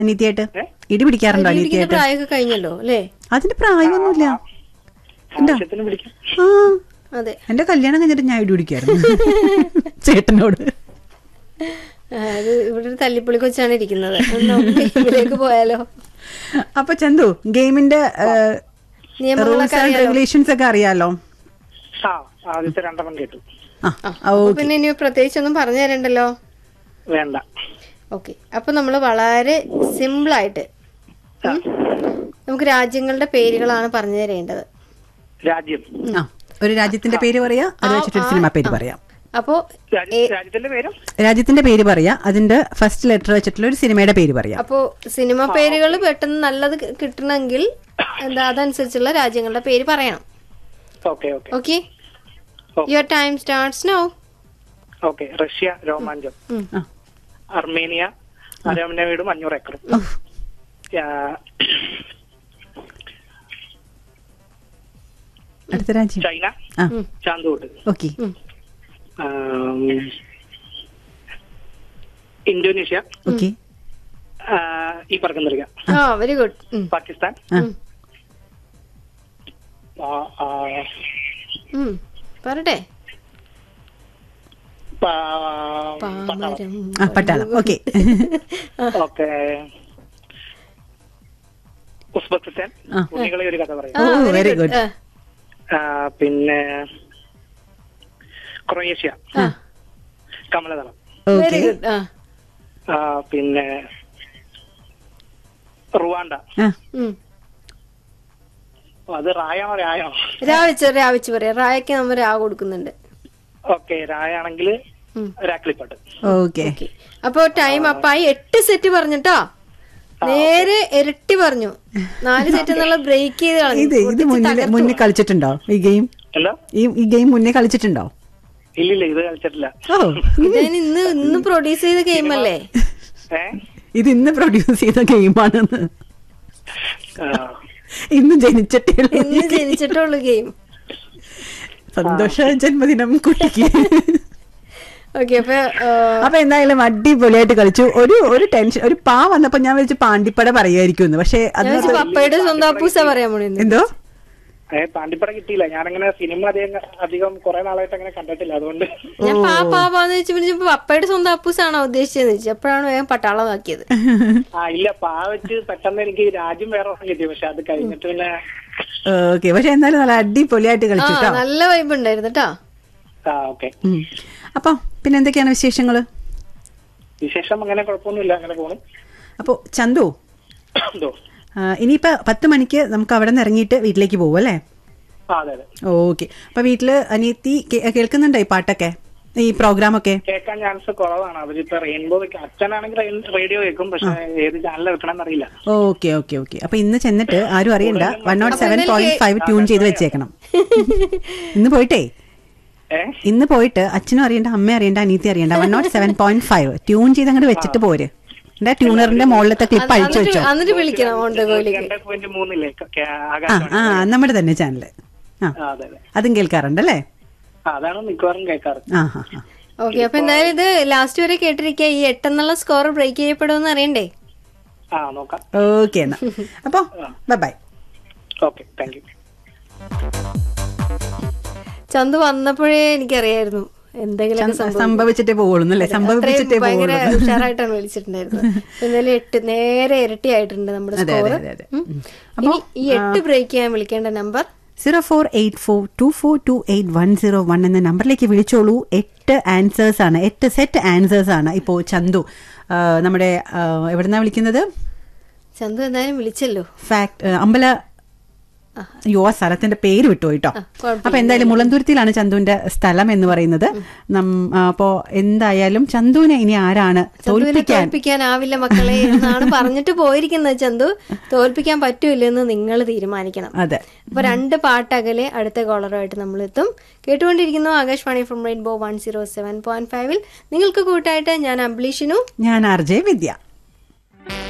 അനീതിയായിട്ട് ഏ? ഇടി പിടിക്കാറുണ്ടോ ഇടിക്കുന്ന അനീതിയായിട്ട് പ്രായമൊക്കെ കഴിഞ്ഞല്ലോ അല്ലേ അതിന് പ്രായമൊന്നുമില്ല ഉണ്ടോ? ആവശ്യത്തിന് പിടിക്കും ആ അതെ എന്റെ കല്യാണം കഴിഞ്ഞിട്ട് ഞാൻ ഇടി പിടിക്കായിരുന്നു ചേട്ടനോട് ആ, അത് ഇവിടെ ഒരു തല്ലിപ്പൊളി കൊച്ചാണ് ഇരിക്കുന്നത് ഒന്ന് നമുക്ക് ഗെയിമിലേക്ക് പോയാലോ അപ്പൊ ചന്തു ഗെയിമിന്റെ നിയമങ്ങളൊക്കെ റൂൾസ് ആൻഡ് അറിയാലോ റെഗുലേഷൻസ് ഒക്കെ അറിയാലോ ആ ആദ്യത്തെ രണ്ടെണ്ണം കേട്ടു ആ ആ, അപ്പൊ പിന്നെ ഇനി പ്രത്യേകിച്ച് ഒന്നും പറഞ്ഞു തരണ്ടല്ലോ വേണ്ട ഓക്കെ അപ്പൊ നമ്മൾ വളരെ സിമ്പിൾ ആയിട്ട് ഉം, നമുക്ക് രാജ്യങ്ങളുടെ പേരുകളാണ് പറഞ്ഞു തരേണ്ടത് രാജ്യം ആ ഒരു രാജ്യത്തിന്റെ പേര് പറയാ അത് വെച്ചിട്ടൊരു സിനിമ പേര് പറയാം അപ്പോ രാജ്യ- രാജ്യത്തിന്റെ പേരും രാജ്യത്തിന്റെ പേര് പറയാ അതിന്റെ ഫസ്റ്റ് ലെറ്റർ വെച്ചിട്ടുള്ള ഒരു സിനിമയുടെ പേര് പറയാം അപ്പോ സിനിമ പേരുകൾ പെട്ടെന്ന് നല്ലത് കി- കിട്ടണമെങ്കിൽ എന്താ അതനുസരിച്ചുള്ള രാജ്യങ്ങളുടെ പേര് പറയണം okay okay okay oh. Your time starts now okay Russia രോമാഞ്ചം ആ. അർമേനിയ അരമന വീടും അഞ്ഞൂറ് ഏക്കറും ആ, അടുത്ത രാജ്യം ചൈന ആ ചാന്തോട്ട് ഓക്കെ ആം, ഇന്തോനേഷ്യ ഓക്കെ ആ, ഈ പറക്കം തരിക ആ വെരി ഗുഡ് പാകിസ്ഥാൻ ആ ആ, ആ, പറട്ടെ പാ- പട്ടാളം പാമരം ആ പട്ടാളം ഓക്കെ ഓക്കെ ഉസ്ബെക്കിസ്ഥാൻ ആ. ഉണ്ണികളെ ഒരു കഥ പറയും ഓ ആ, വെരി ഗുഡ് ആ, ആ, പിന്നെ ക്രൊയേഷ്യ ആ, കമലദളം ഓക്കെ very good. ആ, ആ, പിന്നെ റുവാണ്ട ആ ഉം. അത് റായാണോ രായാണോ രാവിച്ച് രാവിച്ച് പറയാം റായക്ക് നമ്മൾ രാ കൊടുക്കുന്നുണ്ട് ഓക്കെ രായാണെങ്കിൽ ഉം. രാക്ലിപ്പാട്ട് ഓക്കെ അപ്പൊ ടൈം അപ്പായി എട്ട് സെറ്റ് പറഞ്ഞിട്ടോ നേരെ ഇരട്ടി പറഞ്ഞു നാല് സെറ്റ് എന്നുള്ള ബ്രേക്ക് ചെയ്ത് കളഞ്ഞു ഇത് ഇത് മുന്നേ മുന്നേ കളിച്ചിട്ടുണ്ടോ ഈ ഗെയിം എന്താ ഈ ഈ ഗെയിം മുന്നേ കളിച്ചിട്ടുണ്ടോ ഇല്ലില്ല ഇത് കളിച്ചിട്ടില്ല ഓ ഞാൻ ഇന്ന് ഇന്ന് പ്രൊഡ്യൂസ് ചെയ്ത ഗെയിം അല്ലേ ഏ ഇത് ഇന്ന് പ്രൊഡ്യൂസ് ചെയ്ത ഗെയിമാണെന്ന് ആ, ഇന്ന് ജനിച്ചിട്ടേ ഉള്ളൂ. ഇന്ന് ജനിച്ചിട്ടുള്ളൂ ഗെയിം സന്തോഷ ജന്മദിനം കുട്ടിക്ക് ഓക്കെ അപ്പൊ ആ, അപ്പൊ എന്തായാലും അടിപൊളിയായിട്ട് കളിച്ചു ഒരു ഒരു ടെൻഷൻ ഒരു പാ വന്നപ്പോ ഞാൻ വിളിച്ച് പാണ്ടിപ്പട പറയായിരിക്കും പക്ഷെ അത് ഞാൻ വെച്ച് പപ്പയുടെ സ്വന്തം അപ്പൂസ പറയാൻ പോണു എന്തോ ഏ പാണ്ടിപ്പട കിട്ടിയില്ല ഞാനങ്ങനെ സിനിമ അധികം അധികം കുറെ നാളായിട്ട് അങ്ങനെ കണ്ടിട്ടില്ല അതുകൊണ്ട് ഞാൻ പാ പാപ്പാന്ന് വെച്ച് പിന്നെ പപ്പയുടെ സ്വന്തം അപ്പൂസാണോ ഉദ്ദേശിച്ചതെന്ന് വെച്ചു അപ്പോഴാണ് വേഗം പട്ടാളമാക്കിയത് ആ ഇല്ല പാ വെച്ച് പെട്ടെന്ന് എനിക്ക് രാജ്യം വേറെ ഒന്നും കിട്ടി പക്ഷെ അത് കഴിഞ്ഞിട്ട് പിന്നെ ഓക്കെ പക്ഷെ എന്നാലും നല്ല അടിപൊളിയായിട്ട് ആ കളിച്ചു കേട്ടോ നല്ല വൈബ് ഉണ്ടായിരുന്നു കേട്ടോ ആ ഓക്കെ ഉം. അപ്പൊ പിന്നെ എന്തൊക്കെയാണ് വിശേഷങ്ങള് വിശേഷം അങ്ങനെ കുഴപ്പമൊന്നുമില്ല അങ്ങനെ പോണു അപ്പൊ ചന്തു എന്തോ ആ, ഇനിയിപ്പോ പത്ത് മണിക്ക് നമുക്ക് അവിടെ നിന്ന് ഇറങ്ങിയിട്ട് വീട്ടിലേക്ക് പോകും അല്ലേ ആ അതെ അതെ ഓക്കെ അപ്പൊ വീട്ടില് അനിയത്തി കേ- കേൾക്കുന്നുണ്ടോ ഈ പാട്ടൊക്കെ ഈ പ്രോഗ്രാം ഒക്കെ കേൾക്കാൻ ചാൻസ് കുറവാണ് അവരിപ്പോ റെയിൻബോ വെക്കും അച്ഛനാണെങ്കിൽ റേഡിയോ കേൾക്കും പക്ഷെ ഏത് ചാനൽ വെക്കണം എന്നറിയില്ല ഓക്കെ ഓക്കെ ഓക്കെ അപ്പൊ ഇന്ന് ചെന്നിട്ട് ആരും അറിയണ്ട one nought seven point five tune ചെയ്ത് വെച്ചേക്കണം ഇന്ന് പോയിട്ടേ ഏ ഇന്ന് പോയിട്ട് അച്ഛനും അറിയണ്ട അമ്മ അറിയണ്ട അനീത്തി അറിയണ്ട one nought seven point five tune ചെയ്ത് അങ്ങോട്ട് വെച്ചിട്ട് പോര് എന്റെ ട്യൂണറിന്റെ മുകളിലത്തെ ക്ലിപ്പ് അഴിച്ചു എന്നിട്ട് വെച്ചോ എന്നിട്ട് വിളിക്കണം ഓണ്ടോയിലേക്ക് രണ്ട് പോയിന്റ് മൂന്നില്ലേ ക- ആ ആകാശവാണി ആ നമ്മുടെ തന്നെ ചാനല് ആ ആ, അതെ അതെ അതും കേൾക്കാറുണ്ട് അല്ലേ ആ, അതാണ് മിക്കവാറും കേൾക്കാറ് ആ ഹാ ഹാ ഓക്കെ അപ്പൊ എന്തായാലും ഇത് ലാസ്റ്റ് വരെ കേട്ടിരിക്കുക ഈ എട്ടെന്നുള്ള സ്കോർ ബ്രേക്ക് ചെയ്യപ്പെടുമെന്ന് അറിയണ്ടേ ആ നോക്കാം ഓക്കെ എന്നാ അപ്പൊ bye bye okay thank you Chandu വന്നപ്പോഴേ എനിക്കറിയായിരുന്നു എന്തെങ്കിലും സംഭവിച്ചിട്ടേ പോവുള്ളൂ അല്ലേ സംഭവിച്ചിട്ടേ ഭയങ്കര പോവുള്ളൂ ഉഷാറായിട്ടാണ് വിളിച്ചിട്ടുണ്ടായിരുന്നത് എന്തായാലും എട്ട് നേരെ ഇരട്ടി ആയിട്ടുണ്ട് നമ്മുടെ അതെ, സ്കോർ അതെ, അതെ. ഇനി ഈ എട്ട് ബ്രേക്ക് ചെയ്യാൻ വിളിക്കേണ്ട number zero four eight four two four two eight one zero one എന്ന നമ്പറിലേക്ക് വിളിച്ചോളൂ എട്ട് ആൻസേഴ്സ് ആണ് എട്ട് സെറ്റ് ആൻസേഴ്സ് ആണ് ഇപ്പോൾ ചന്തു ആ, നമ്മുടെ ആ, എവിടുന്നാ വിളിക്കുന്നത് ചന്തു എന്തായാലും വിളിച്ചല്ലോ ഫാക്ട് അമ്പല യോ ആ സ്ഥലത്തിന്റെ പേര് വിട്ടു കേട്ടോ കുഴപ്പമില്ല. അപ്പൊ എന്തായാലും മുളന്തുരുത്തിയിലാണ് ചന്തുവിന്റെ സ്ഥലം എന്ന് പറയുന്നത് നം- ആ, അപ്പോ എന്തായാലും ചന്തുവിനെ ഇനി ആരാണ് ചന്തുവിനെ തോൽപ്പിക്കാൻ തോൽപ്പിക്കാനാവില്ല മക്കളെ എന്നാണ് പറഞ്ഞിട്ട് പോയിരിക്കുന്നത് ചന്തു തോൽപ്പിക്കാൻ പറ്റൂലെന്ന് നിങ്ങൾ തീരുമാനിക്കണം അതെ അപ്പൊ രണ്ട് പാട്ടകലെ അടുത്ത കോളറുമായിട്ട് നമ്മൾ എത്തും കേട്ടുകൊണ്ടിരിക്കുന്നു Akashvani from rainbow one zero seven point ഫൈവിൽ നിങ്ങൾക്ക് കൂട്ടായിട്ട് ഞാൻ അംബ്ലീഷിനു ഞാൻ ആർ ജെ വിദ്യ